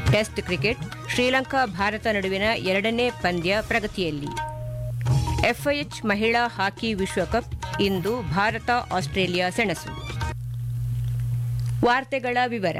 test cricket Sri Lanka Bharat ನಡುವಿನ ಎರಡನೇ ಪಂದ್ಯ ಪ್ರಗತಿಯಲ್ಲಿ ಎಫ್ಐಎಚ್ ಮಹಿಳಾ ಹಾಕಿ ವಿಶ್ವಕಪ್ ಇಂದು ಭಾರತ ಆಸ್ಟ್ರೇಲಿಯಾ ಸೆಣಸು ವಾರ್ತೆಗಳ ವಿವರ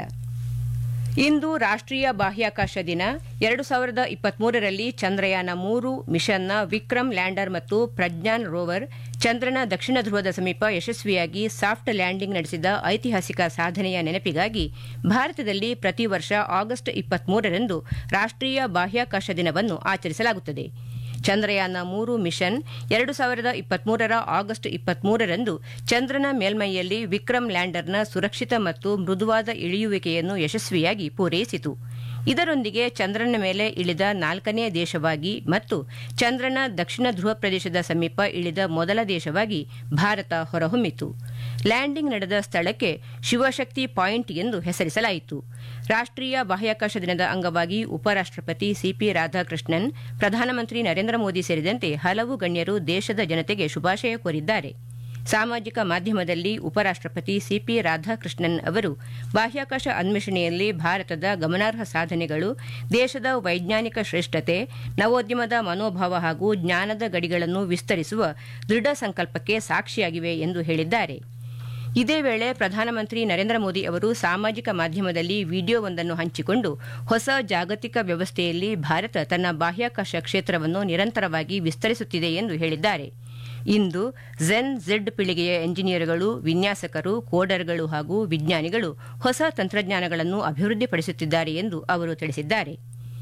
ಇಂದು ರಾಷ್ಟ್ರೀಯ ಬಾಹ್ಯಾಕಾಶ ದಿನ ಎರಡು ಸಾವಿರದ ಇಪ್ಪತ್ಮೂರರಲ್ಲಿ ಚಂದ್ರಯಾನ ಮೂರು ಮಿಷನ್ನ ವಿಕ್ರಮ್ ಲ್ಯಾಂಡರ್ ಮತ್ತು ಪ್ರಜ್ಞಾನ್ ರೋವರ್ ಚಂದ್ರನ ದಕ್ಷಿಣ ಧ್ರುವದ ಸಮೀಪ ಯಶಸ್ವಿಯಾಗಿ ಸಾಫ್ಟ್ ಲ್ಯಾಂಡಿಂಗ್ ನಡೆಸಿದ ಐತಿಹಾಸಿಕ ಸಾಧನೆಯ ನೆನಪಿಗಾಗಿ ಭಾರತದಲ್ಲಿ ಪ್ರತಿ ವರ್ಷ ಆಗಸ್ಟ್ ಇಪ್ಪತ್ಮೂರರಂದು ರಾಷ್ಟ್ರೀಯ ಬಾಹ್ಯಾಕಾಶ ದಿನವನ್ನು ಆಚರಿಸಲಾಗುತ್ತದೆ ಚಂದ್ರಯಾನ ಮೂರು ಮಿಷನ್ ಎರಡು ಸಾವಿರದ ಇಪ್ಪತ್ಮೂರರ ಆಗಸ್ಟ್ ಇಪ್ಪತ್ಮೂರರಂದು ಚಂದ್ರನ ಮೇಲ್ಮೈಯಲ್ಲಿ ವಿಕ್ರಮ್ ಲ್ಯಾಂಡರ್ನ ಸುರಕ್ಷಿತ ಮತ್ತು ಮೃದುವಾದ ಇಳಿಯುವಿಕೆಯನ್ನು ಯಶಸ್ವಿಯಾಗಿ ಪೂರೈಸಿತು ಇದರೊಂದಿಗೆ ಚಂದ್ರನ ಮೇಲೆ ಇಳಿದ ನಾಲ್ಕನೇ ದೇಶವಾಗಿ ಮತ್ತು ಚಂದ್ರನ ದಕ್ಷಿಣ ಧ್ರುವ ಪ್ರದೇಶದ ಸಮೀಪ ಇಳಿದ ಮೊದಲ ದೇಶವಾಗಿ ಭಾರತ ಹೊರಹೊಮ್ಮಿತು ಲ್ಯಾಂಡಿಂಗ್ ನಡೆದ ಸ್ಥಳಕ್ಕೆ ಶಿವಶಕ್ತಿ ಪಾಯಿಂಟ್ ಎಂದು ಹೆಸರಿಸಲಾಯಿತು ರಾಷ್ಟ್ರೀಯ ಬಾಹ್ಯಾಕಾಶ ದಿನದ ಅಂಗವಾಗಿ ಉಪರಾಷ್ಟಪತಿ ಸಿಪಿ ರಾಧಾಕೃಷ್ಣನ್ ಪ್ರಧಾನಮಂತ್ರಿ ನರೇಂದ್ರ ಮೋದಿ ಸೇರಿದಂತೆ ಹಲವು ಗಣ್ಯರು ದೇಶದ ಜನತೆಗೆ ಶುಭಾಶಯ ಕೋರಿದ್ದಾರೆ ಸಾಮಾಜಿಕ ಮಾಧ್ಯಮದಲ್ಲಿ ಉಪರಾಷ್ಟಪತಿ ಸಿಪಿ ರಾಧಾಕೃಷ್ಣನ್ ಅವರು ಬಾಹ್ಯಾಕಾಶ ಅನ್ವೇಷಣೆಯಲ್ಲಿ ಭಾರತದ ಗಮನಾರ್ಹ ಸಾಧನೆಗಳು ದೇಶದ ವೈಜ್ಞಾನಿಕ ಶ್ರೇಷ್ಠತೆ ನವೋದ್ಯಮದ ಮನೋಭಾವ ಹಾಗೂ ಜ್ಞಾನದ ಗಡಿಗಳನ್ನು ವಿಸ್ತರಿಸುವ ದೃಢ ಸಂಕಲ್ಪಕ್ಕೆ ಸಾಕ್ಷಿಯಾಗಿವೆ ಎಂದು ಹೇಳಿದ್ದಾರೆ ಇದೇ ವೇಳೆ ಪ್ರಧಾನಮಂತ್ರಿ ನರೇಂದ್ರ ಮೋದಿ ಅವರು ಸಾಮಾಜಿಕ ಮಾಧ್ಯಮದಲ್ಲಿ ವಿಡಿಯೋವೊಂದನ್ನು ಹಂಚಿಕೊಂಡು ಹೊಸ ಜಾಗತಿಕ ವ್ಯವಸ್ಥೆಯಲ್ಲಿ ಭಾರತ ತನ್ನ ಬಾಹ್ಯಾಕಾಶ ಕ್ಷೇತ್ರವನ್ನು ನಿರಂತರವಾಗಿ ವಿಸ್ತರಿಸುತ್ತಿದೆ ಎಂದು ಹೇಳಿದ್ದಾರೆ ಇಂದು ಝೆನ್ ಝೆಡ್ ಪೀಳಿಗೆಯ ಎಂಜಿನಿಯರ್ಗಳು ವಿನ್ಯಾಸಕರು ಕೋಡರ್ಗಳು ಹಾಗೂ ವಿಜ್ಞಾನಿಗಳು ಹೊಸ ತಂತ್ರಜ್ಞಾನಗಳನ್ನು ಅಭಿವೃದ್ಧಿಪಡಿಸುತ್ತಿದ್ದಾರೆ ಎಂದು ಅವರು ತಿಳಿಸಿದ್ದಾರೆ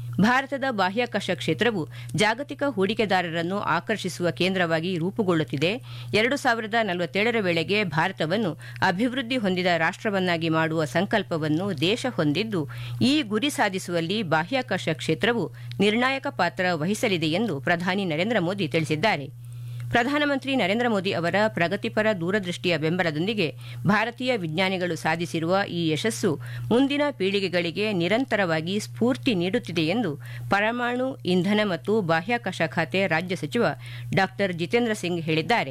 ಭಾರತದ ಬಾಹ್ಯಾಕಾಶ ಕ್ಷೇತ್ರವು ಜಾಗತಿಕ ಹೂಡಿಕೆದಾರರನ್ನು ಆಕರ್ಷಿಸುವ ಕೇಂದ್ರವಾಗಿ ರೂಪುಗೊಳ್ಳುತ್ತಿದೆ ಎರಡು ಸಾವಿರದ ನಲವತ್ತೇಳರ ವೇಳೆಗೆ ಭಾರತವನ್ನು ಅಭಿವೃದ್ಧಿ ಹೊಂದಿದ ರಾಷ್ಟವನ್ನಾಗಿ ಮಾಡುವ ಸಂಕಲ್ಪವನ್ನು ದೇಶ ಹೊಂದಿದ್ದು ಈ ಗುರಿ ಸಾಧಿಸುವಲ್ಲಿ ಬಾಹ್ಯಾಕಾಶ ಕ್ಷೇತ್ರವು ನಿರ್ಣಾಯಕ ಪಾತ್ರ ವಹಿಸಲಿದೆ ಎಂದು ಪ್ರಧಾನಿ ನರೇಂದ್ರ ಮೋದಿ ತಿಳಿಸಿದ್ದಾರೆ ಪ್ರಧಾನಮಂತ್ರಿ ನರೇಂದ್ರ ಮೋದಿ ಅವರ ಪ್ರಗತಿಪರ ದೂರದೃಷ್ಟಿಯ ಬೆಂಬಲದೊಂದಿಗೆ ಭಾರತೀಯ ವಿಜ್ಞಾನಿಗಳು ಸಾಧಿಸಿರುವ ಈ ಯಶಸ್ಸು ಮುಂದಿನ ಪೀಳಿಗೆಗಳಿಗೆ ನಿರಂತರವಾಗಿ ಸ್ಫೂರ್ತಿ ನೀಡುತ್ತಿದೆ ಎಂದು ಪರಮಾಣು ಇಂಧನ ಮತ್ತು ಬಾಹ್ಯಾಕಾಶ ಖಾತೆ ರಾಜ್ಯ ಸಚಿವ ಡಾ ಜಿತೇಂದ್ರ ಸಿಂಗ್ ಹೇಳಿದ್ದಾರೆ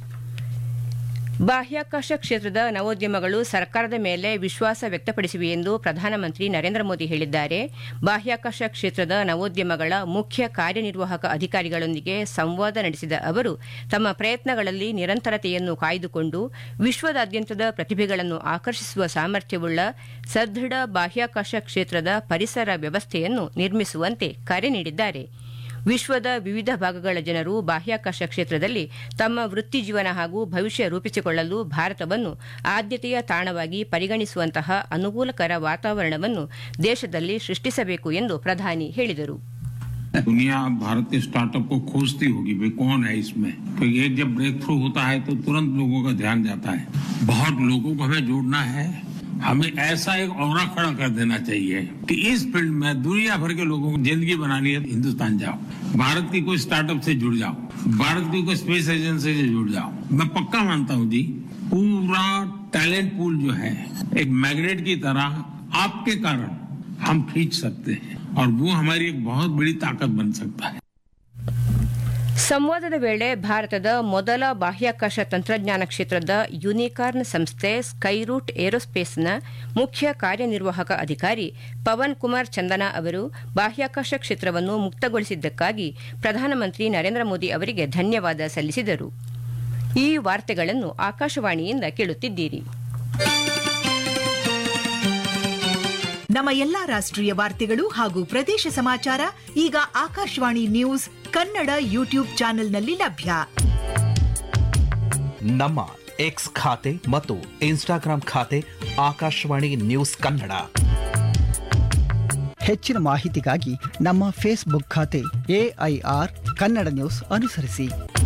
ಬಾಹ್ಯಾಕಾಶ ಕ್ಷೇತ್ರದ ನವೋದ್ಯಮಗಳು ಸರ್ಕಾರದ ಮೇಲೆ ವಿಶ್ವಾಸ ವ್ಯಕ್ತಪಡಿಸಿವೆ ಎಂದು ಪ್ರಧಾನಮಂತ್ರಿ ನರೇಂದ್ರ ಮೋದಿ ಹೇಳಿದ್ದಾರೆ ಬಾಹ್ಯಾಕಾಶ ಕ್ಷೇತ್ರದ ನವೋದ್ಯಮಗಳ ಮುಖ್ಯ ಕಾರ್ಯನಿರ್ವಾಹಕ ಅಧಿಕಾರಿಗಳೊಂದಿಗೆ ಸಂವಾದ ನಡೆಸಿದ ಅವರು ತಮ್ಮ ಪ್ರಯತ್ನಗಳಲ್ಲಿ ನಿರಂತರತೆಯನ್ನು ಕಾಯ್ದುಕೊಂಡು ವಿಶ್ವದಾದ್ಯಂತದ ಪ್ರತಿಭೆಗಳನ್ನು ಆಕರ್ಷಿಸುವ ಸಾಮರ್ಥ್ಯವುಳ್ಳ ಸದೃಢ ಬಾಹ್ಯಾಕಾಶ ಕ್ಷೇತ್ರದ ಪರಿಸರ ವ್ಯವಸ್ಥೆಯನ್ನು ನಿರ್ಮಿಸುವಂತೆ ಕರೆ ನೀಡಿದ್ದಾರೆ ವಿಶ್ವದ ವಿವಿಧ ಭಾಗಗಳ ಜನರು ಬಾಹ್ಯಾಕಾಶ ಕ್ಷೇತ್ರದಲ್ಲಿ ತಮ್ಮ ವೃತ್ತಿ ಜೀವನ ಹಾಗೂ ಭವಿಷ್ಯ ರೂಪಿಸಿಕೊಳ್ಳಲು ಭಾರತವನ್ನು ಆದ್ಯತೆಯ ತಾಣವಾಗಿ ಪರಿಗಣಿಸುವಂತಹ ಅನುಕೂಲಕರ ವಾತಾವರಣವನ್ನು ದೇಶದಲ್ಲಿ ಸೃಷ್ಟಿಸಬೇಕು ಎಂದು ಪ್ರಧಾನಿ ಹೇಳಿದರು दुनिया भारत के स्टार्टअप को खोजती होगी भाई कौन है इसमें तो ये जब ब्रेक थ्रू होता है तो तुरंत लोगों का ध्यान जाता है बहुत लोगों को हमें जोड़ना है हमें ऐसा एक और खड़ा कर देना चाहिए कि इस फील्ड में दुनिया भर के लोगों को जिंदगी बनानी है हिंदुस्तान जाओ भारत की कोई स्टार्टअप से जुड़ जाओ भारत की कोई स्पेस एजेंसी से जुड़ जाओ मैं पक्का मानता हूँ जी पूरा टैलेंट पूल जो है एक मैग्नेट की तरह आपके कारण हम खींच सकते हैं और वो हमारी एक बहुत बड़ी ताकत बन सकता है ಸಂವಾದದ ವೇಳೆ ಭಾರತದ ಮೊದಲ ಬಾಹ್ಯಾಕಾಶ ತಂತ್ರಜ್ಞಾನ ಕ್ಷೇತ್ರದ ಯುನಿಕಾರ್ನ್ ಸಂಸ್ಥೆ ಸ್ಕೈರೂಟ್ ಏರೋಸ್ಪೇಸ್ನ ಮುಖ್ಯ ಕಾರ್ಯನಿರ್ವಾಹಕ ಅಧಿಕಾರಿ ಪವನ್ ಕುಮಾರ್ ಚಂದನ ಅವರು ಬಾಹ್ಯಾಕಾಶ ಕ್ಷೇತ್ರವನ್ನು ಮುಕ್ತಗೊಳಿಸಿದ್ದಕ್ಕಾಗಿ ಪ್ರಧಾನಮಂತ್ರಿ ನರೇಂದ್ರ ಮೋದಿ ಅವರಿಗೆ ಧನ್ಯವಾದ ಸಲ್ಲಿಸಿದರು ಈ ವಾರ್ತೆಗಳನ್ನು ಆಕಾಶವಾಣಿಯಿಂದ ಕೇಳುತ್ತಿದ್ದೀರಿ ನಮ್ಮ ಎಲ್ಲಾ ರಾಷ್ಟ್ರೀಯ ವಾರ್ತೆಗಳು ಹಾಗೂ ಪ್ರದೇಶ ಸಮಾಚಾರ ಈಗ ಆಕಾಶವಾಣಿ ನ್ಯೂಸ್ ಕನ್ನಡ ಯೂಟ್ಯೂಬ್ ಚಾನೆಲ್ನಲ್ಲಿ ಲಭ್ಯ ನಮ್ಮ ಎಕ್ಸ್ ಖಾತೆ ಮತ್ತು ಇನ್ಸ್ಟಾಗ್ರಾಂ ಖಾತೆ ಆಕಾಶವಾಣಿ ನ್ಯೂಸ್ ಕನ್ನಡ ಹೆಚ್ಚಿನ ಮಾಹಿತಿಗಾಗಿ ನಮ್ಮ ಫೇಸ್ಬುಕ್ ಖಾತೆ ಎಐಆರ್ ಕನ್ನಡ ನ್ಯೂಸ್ ಅನುಸರಿಸಿ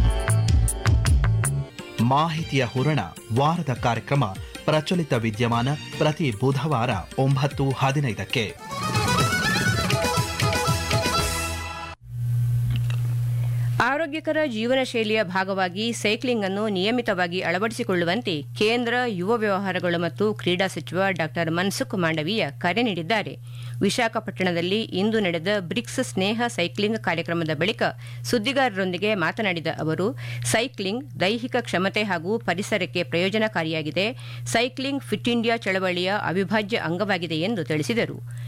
ಮಾಹಿತಿಯ ಹೂರಣ ವಾರದ ಕಾರ್ಯಕ್ರಮ ಪ್ರಚಲಿತ ವಿದ್ಯಮಾನ ಪ್ರತಿ ಬುಧವಾರ ಒಂಬತ್ತು ಹದಿನೈದಕ್ಕೆ ಆರೋಗ್ಯಕರ ಜೀವನ ಶೈಲಿಯ ಭಾಗವಾಗಿ ಸೈಕ್ಲಿಂಗ್ ಅನ್ನು ನಿಯಮಿತವಾಗಿ ಅಳವಡಿಸಿಕೊಳ್ಳುವಂತೆ ಕೇಂದ್ರ ಯುವ ವ್ಯವಹಾರಗಳು ಮತ್ತು ಕ್ರೀಡಾ ಸಚಿವ ಡಾ ಮನ್ಸುಖ್ ಮಾಂಡವೀಯ ಕರೆ ನೀಡಿದ್ದಾರೆ ವಿಶಾಖಪಟ್ಟಣದಲ್ಲಿ ಇಂದು ನಡೆದ ಬ್ರಿಕ್ಸ್ ಸ್ನೇಹ ಸೈಕ್ಲಿಂಗ್ ಕಾರ್ಯಕ್ರಮದ ಬಳಿಕ ಸುದ್ದಿಗಾರರೊಂದಿಗೆ ಮಾತನಾಡಿದ ಅವರು ಸೈಕ್ಲಿಂಗ್ ದೈಹಿಕ ಕ್ಷಮತೆ ಹಾಗೂ ಪರಿಸರಕ್ಕೆ ಪ್ರಯೋಜನಕಾರಿಯಾಗಿದೆ ಸೈಕ್ಲಿಂಗ್ ಫಿಟ್ ಇಂಡಿಯಾ ಚಳವಳಿಯ ಅವಿಭಾಜ್ಯ ಅಂಗವಾಗಿದೆ ಎಂದು ತಿಳಿಸಿದರು